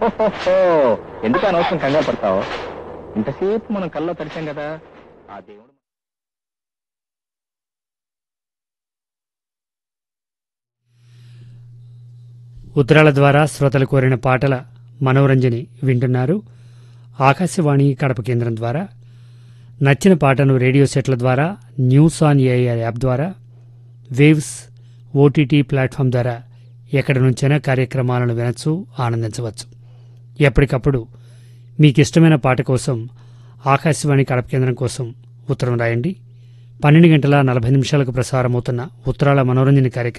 ఓహోహో ఎందుకు అనవసరం కంగారు పడతావు ఇంతసేపు మనం కల్లో తడిచాం కదా ఆ దేవుడు ఉత్తరాల ద్వారా శ్రోతలు కోరిన పాటల మనోరంజని వింటున్నారు ఆకాశవాణి కడప కేంద్రం ద్వారా నచ్చిన పాటను రేడియో సెట్ల ద్వారా న్యూస్ ఆన్ ఏఐఆర్ యాప్ ద్వారా వేవ్స్ ఓటీటీ ప్లాట్ఫామ్ ద్వారా ఎక్కడి నుంచైనా కార్యక్రమాలను వినొచ్చు ఆనందించవచ్చు ఎప్పటికప్పుడు మీకు ఇష్టమైన పాట కోసం ఆకాశవాణి కడప కేంద్రం కోసం ఉత్తరం రాయండి పన్నెండు గంటల నలభై నిమిషాలకు ప్రసారమవుతున్న ఉత్తరాల మనోరంజన కార్యక్రమం